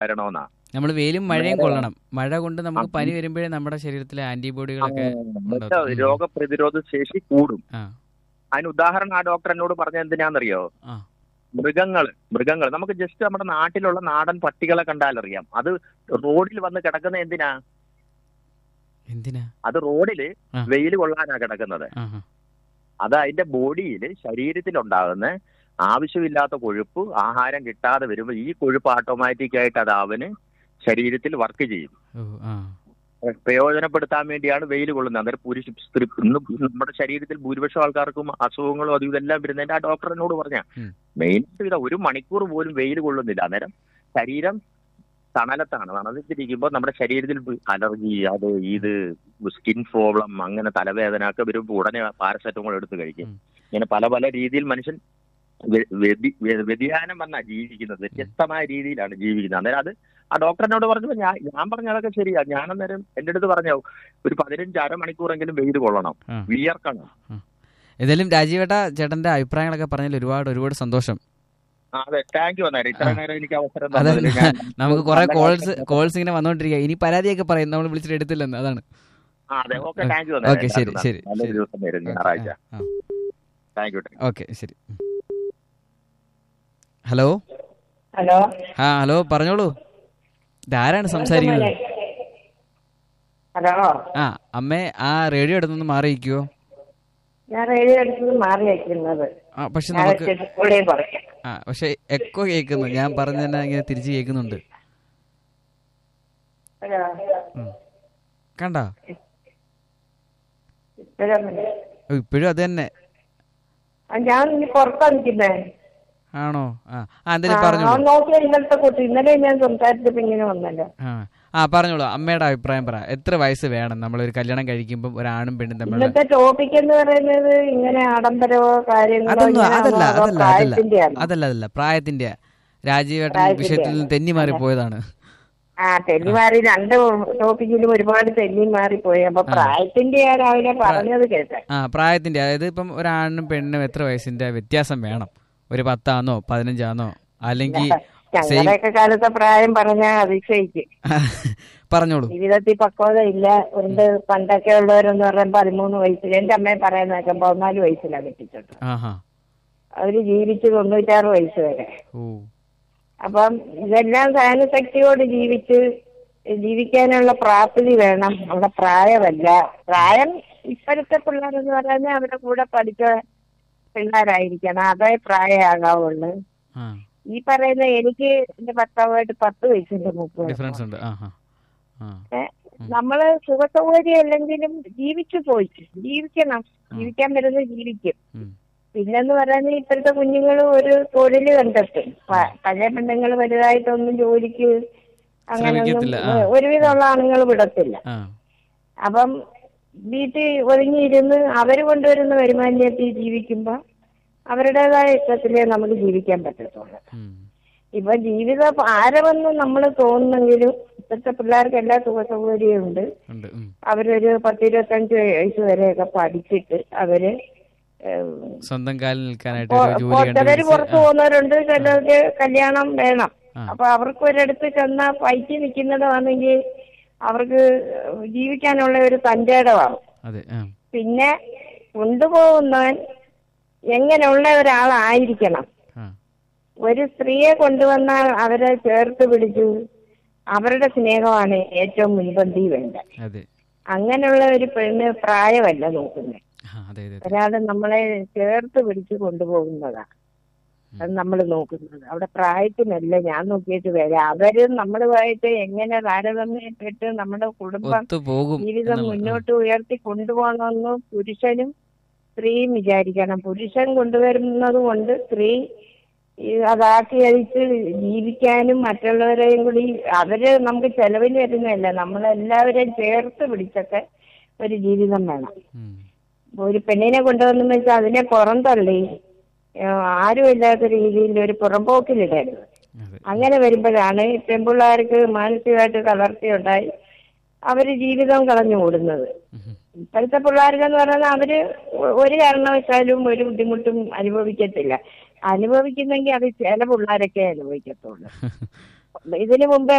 വരണമെന്നാ നമ്മൾ വെയിലും മഴയും നേരെ. കൊള്ളണം മഴ കൊണ്ട് നമുക്ക് ആ, പനി വരുമ്പോഴേ നമ്മുടെ ശരീരത്തിലെ ആന്റിബോഡികളൊക്കെ എന്നിട്ട് ഉണ്ടാവും. ഉം. രോഗപ്രതിരോധ ശേഷി കൂടും ആ അതിന് ഉദാഹരണം ആ ഡോക്ടർ എന്നോട് പറഞ്ഞ എന്തിനാണെന്നറിയോ ആ. മൃഗങ്ങൾ മൃഗങ്ങൾ നമുക്ക് ജസ്റ്റ് നമ്മുടെ നാട്ടിലുള്ള നാടൻ പട്ടികളെ കണ്ടാലറിയാം അത് റോഡിൽ വന്ന് കിടക്കുന്ന എന്തിനാ എന്തിനാ അത് റോഡിൽ ആ. വെയിൽ കൊള്ളാനാ കിടക്കുന്നത് ആ ആ. അത് അതിന്റെ ബോഡിയിൽ ശരീരത്തിലുണ്ടാകുന്ന ആവശ്യമില്ലാത്ത കൊഴുപ്പ് ആഹാരം കിട്ടാതെ വരുമ്പോൾ ഈ കൊഴുപ്പ് ഓട്ടോമാറ്റിക് ആയിട്ട് അത് അവന് ശരീരത്തിൽ വർക്ക് ചെയ്യും ഓ ആ പ്രയോജനപ്പെടുത്താൻ വേണ്ടിയാണ് വെയിൽ കൊള്ളുന്നത് അന്നേരം പുരുഷ സ്ത്രീ ഇന്ന് നമ്മുടെ ശരീരത്തിൽ ഭൂരിപക്ഷം ആൾക്കാർക്കും അസുഖങ്ങളും അതും ഇതെല്ലാം വരുന്നതിന്റെ ആ ഡോക്ടർ എന്നോട് പറഞ്ഞ ഉം. മെയിൻ ഇതാ ഒരു മണിക്കൂർ പോലും വെയിൽ കൊള്ളുന്നില്ല അന്നേരം ശരീരം തണലത്താണ് തണലത്തിരിക്കുമ്പോൾ നമ്മുടെ ശരീരത്തിൽ അലർജി അത് ഇത് സ്കിൻ പ്രോബ്ലം അങ്ങനെ തലവേദന ഒക്കെ വരുമ്പോൾ ഉടനെ പാരസെറ്റമോൾ എടുത്ത് കഴിക്കും ഉം. ഇങ്ങനെ പല പല രീതിയിൽ മനുഷ്യൻ വ്യ- വ്യതി- വ്യ- വ്യതിയാനം വന്നാ ജീവിക്കുന്നത് വ്യത്യസ്തമായ രീതിയിലാണ് ജീവിക്കുന്നത് അന്നേരം അത് ആ ഡോക്ടറിനോട് പറഞ്ഞപ്പോൾ ഞാൻ ഞാൻ പറഞ്ഞ അതൊക്കെ ശരിയാ ഞാൻ അന്നേരം എന്റെ അടുത്ത് പറഞ്ഞു ഒരു പതിനഞ്ച് അരമണിക്കൂറെങ്കിലും വെയിൽ കൊള്ളണം ആ. വിയർക്കണം ഏതായാലും രാജീവേട്ട ചേട്ടന്റെ അഭിപ്രായങ്ങളൊക്കെ പറഞ്ഞതിൽ ഒരുപാട് ഒരുപാട് സന്തോഷം ആ, അതെ താങ്ക് യു അന്നേരം ഇത്ര നേരം എനിക്ക് അവസരം അതല്ല, തന്നതിൽ ഞാൻ നമുക്ക് കുറെ നല്ല കോൾസ് കാര്യം- കോൾസ് ഇങ്ങനെ വന്നോണ്ടിരിക്കുക ഇനി പരാതിയൊക്കെ പറയും നമ്മൾ വിളിച്ചിട്ട് എടുത്തില്ലെന്ന് അതാണ് ആ അതെ ഓക്കെ താങ്ക് യു ഓക്കെ, ശരി, ശരി, നല്ലൊരു ശരി. ദിവസം വരും ഞായറാഴ്ച ആ, താങ്ക് യു ഓക്കെ ശരി ഹലോ ഹലോ ആ ഹലോ പറഞ്ഞോളൂ ഇതാരാണ് സംസാരിക്കുന്നത് ഹലോ ആ അമ്മേ ആ റേഡിയോ എടുത്തൊന്ന് മാറിയിരിക്കുവോ ഞാൻ റേഡിയോ എടുത്തത് മാറി വയ്ക്കുന്നത് ആ പക്ഷെ ഞാൻ നമുക്ക് ചെറുപ്പുള്ളിയെ പറയാം ആ പക്ഷെ എക്കോ കേൾക്കുന്നു ഞാൻ പറഞ്ഞ തന്നെ ഇങ്ങനെ തിരിച്ച് കേൾക്കുന്നുണ്ട് ഹലോ കണ്ട ഇപ്പോഴൊന്നുമില്ല. ഇപ്പോഴും അത് തന്നെ ആ, ഞാൻ ഇനി പുറത്താ നിൽക്കുന്നേ ആണോ ആ ആ എന്തായാലും പറഞ്ഞോളൂ അവൻ നോക്കിയ ഇന്നലത്തെ കൂട്ടി ഇന്നലെ ഞാൻ സംസാരിച്ചപ്പോ ഇങ്ങനെ വന്നല്ലോ ആ ആ പറഞ്ഞോളൂ അമ്മയുടെ അഭിപ്രായം പറ എത്ര വയസ്സ് വേണം നമ്മളൊരു കല്യാണം കഴിക്കുമ്പോൾ ഒരാണും പെണ്ണും തമ്മിലുള്ള ഇന്നത്തെ ടോപ്പിക് എന്ന് പറയുന്നത് ഇങ്ങനെ ആഡംബരവോ കാര്യങ്ങളോ അതൊന്നും ഇങ്ങനെ അതല്ല ആണോ, അതോ അതല്ല അതല്ല പ്രായത്തിന്റെയാണോ? അതല്ല അതല്ല പ്രായത്തിന്റെ രാജീവേട്ടൻ പ്രായത്തിന്റെ വിഷയത്തിൽ നിന്ന് തെന്നി മാറി പോയതാണ് ആ തെന്നി മാറി രണ്ട് ടോപ്പിക്കിലും ഒരുപാട് തെന്നി മാറിപ്പോയി അപ്പൊ പ്രായത്തിന്റെ രാവിലെ പറഞ്ഞത് കേട്ടെ ആ പ്രായത്തിന്റെ അതായത് ഇപ്പം ഒരാണിനും പെണ്ണിനും എത്ര വയസ്സിന്റെ വ്യത്യാസം വേണം ഒരു പത്താന്നോ പതിനഞ്ചാന്നോ അല്ലെങ്കിൽ സെയിം ഞങ്ങളുടെയൊക്കെ കാലത്തെ പ്രായം പറഞ്ഞാൽ അതിശയിക്കും പറഞ്ഞോളൂ ജീവിതത്തിൽ പക്വത ഇല്ല ഉണ്ട് പണ്ടൊക്കെ ഉള്ളവരെന്ന് പറഞ്ഞാൽ പതിമൂന്ന് വയസ്സിൽ എന്റെ അമ്മയെ പറയുന്നതൊക്കെ പതിനാല് വയസ്സിലാണ് കെട്ടിച്ചത് ആഹാ അവര് ജീവിച്ച് തൊണ്ണൂറ്റാറ് വയസ്സ് വരെ ഓ അപ്പം ഇതെല്ലാം സഹനശക്തിയോട് ജീവിച്ച് ജീവിക്കാനുള്ള പ്രാപ്തി വേണം അവിടെ പ്രായമല്ല പ്രായം ഇപ്പോഴത്തെ പിള്ളേരെന്ന് പറഞ്ഞാൽ അവരുടെ കൂടെ പഠിച്ച പിള്ളേരായിരിക്കണം അതേ പ്രായമാകാവുള്ളൂ ആ ഈ പറയുന്ന എനിക്ക് എന്റെ ഭർത്താവായിട്ട് പത്ത് വയസ്സിന്റെ മുപ്പത് ഡിഫറൻസ് ഉണ്ട് ആഹാ ആ നമ്മള് സുഖസൗകര്യം അല്ലെങ്കിലും ജീവിച്ചു പോയി ജീവിക്കണം ജീവിക്കാൻ വരുന്നത് ജീവിക്കും ഉം. പിന്നെന്ന് പറയുന്നത് ഇപ്പോഴത്തെ കുഞ്ഞുങ്ങൾ ഒരു തൊഴില് കണ്ടെത്തും പ- പഴയ പെണ്ണുങ്ങൾ വലുതായിട്ടൊന്നും ജോലിക്ക് ശ്രമിക്കത്തില്ല, ആ. അങ്ങനെയൊന്നും ഒരുവിധമുള്ള ആണുങ്ങൾ വിടത്തില്ല ആ അപ്പം വീട്ടിൽ ഒതുങ്ങിയിരുന്ന് അവര് കൊണ്ടുവരുന്ന വരുമാനത്തിൽ ജീവിക്കുമ്പോ അവരുടേതായ ഇഷ്ടത്തിലേ നമുക്ക് ജീവിക്കാൻ പറ്റത്തുള്ളൂ ഉം. ഇപ്പൊ ജീവിത ഭാരമെന്ന് നമ്മൾ തോന്നുന്നെങ്കിലും ഇപ്പോഴത്തെ പിള്ളേർക്ക് എല്ലാ സുഖ സൗകര്യവും ഉണ്ട് ഉണ്ട് ഉം. അവരൊരു പത്തിരുപത്തഞ്ച് വയസ്സ് വരെയൊക്കെ പഠിച്ചിട്ട് അവര് ഏഹ്, സ്വന്തം കാലിൽ നിൽക്കാനായിട്ട് പൊ- ഒരു ജോലി പൊ- ചിലര് കണ്ടുപിടിച്ച് പുറത്തു പോകുന്നവരുണ്ട് ചിലർക്ക് കല്യാണം വേണം ആ. അപ്പൊ അവർക്ക് ഒരിടത്ത് ചെന്നാ പൈറ്റി നിൽക്കുന്നതാണെങ്കിൽ അവർക്ക് ജീവിക്കാനുള്ള ഒരു തന്റേടമാണ് അതെ ആ പിന്നെ കൊണ്ടുപോകുന്നവൻ എങ്ങനെയുള്ള ഒരാളായിരിക്കണം ആ ഒരു സ്ത്രീയെ കൊണ്ടുവന്നാൽ അവരെ ചേർത്ത് പിടിച്ചു അവരുടെ സ്നേഹമാണ് ഏറ്റവും മുൻപന്തി വേണ്ടത് അതെ അങ്ങനെയുള്ള ഒരു പെണ്ണ് പ്രായമല്ല നോക്കുന്നത് ആ അതെ അതെ അതെ ഒരാളെ നമ്മളെ ചേർത്ത് പിടിച്ച് കൊണ്ടുപോകുന്നതാണ് അത് നമ്മൾ നോക്കുന്നത് അവിടെ പ്രായത്തിനല്ല ഞാൻ നോക്കിയിട്ട് വരാം അവര് നമ്മളുമായിട്ട് എങ്ങനെ താരതമ്യപ്പെട്ട് നമ്മുടെ കുടുംബം ഒത്തു പോകും ജീവിതം എന്നുള്ള- ആ. മുന്നോട്ട് ഉയർത്തി കൊണ്ടുപോകണമെന്ന് പുരുഷനും സ്ത്രീയും വിചാരിക്കണം പുരുഷൻ കൊണ്ടുവരുന്നത് കൊണ്ട് സ്ത്രീ ഈ അതാക്കി അഴിച്ച് ജീവിക്കാനും മറ്റുള്ളവരെയും കൂടി അവര് നമുക്ക് ചെലവിന് വരുന്നതല്ല നമ്മളെല്ലാവരെയും ചേർത്ത് പിടിച്ചൊക്കെ ഒരു ജീവിതം വേണം ഉം. ഒരു പെണ്ണിനെ കൊണ്ടുവന്നു വെച്ചാൽ അതിനെ പുറന്തള്ളി ഏഹ് ആരുമില്ലാത്ത രീതിയിൽ ഒരു പുറംപോക്കിലിടരുത് അതെ അങ്ങനെ വരുമ്പോഴാണ് ഈ പെൺപിള്ളേർക്ക് മാനസികമായിട്ട് തളർച്ചയുണ്ടായി അവര് ജീവിതം കളഞ്ഞു ഓടുന്നത് ഉം. ഇപ്പോഴത്തെ പിള്ളേർക്കെന്ന് പറഞ്ഞാൽ അവര് ഒ- ഒരു കാരണവശാലും ഒരു ബുദ്ധിമുട്ടും അനുഭവിക്കത്തില്ല അനുഭവിക്കുന്നെങ്കിൽ അത് ചില പിള്ളേരൊക്കെ അനുഭവിക്കത്തുള്ളൂ ഇതിനു മുമ്പേ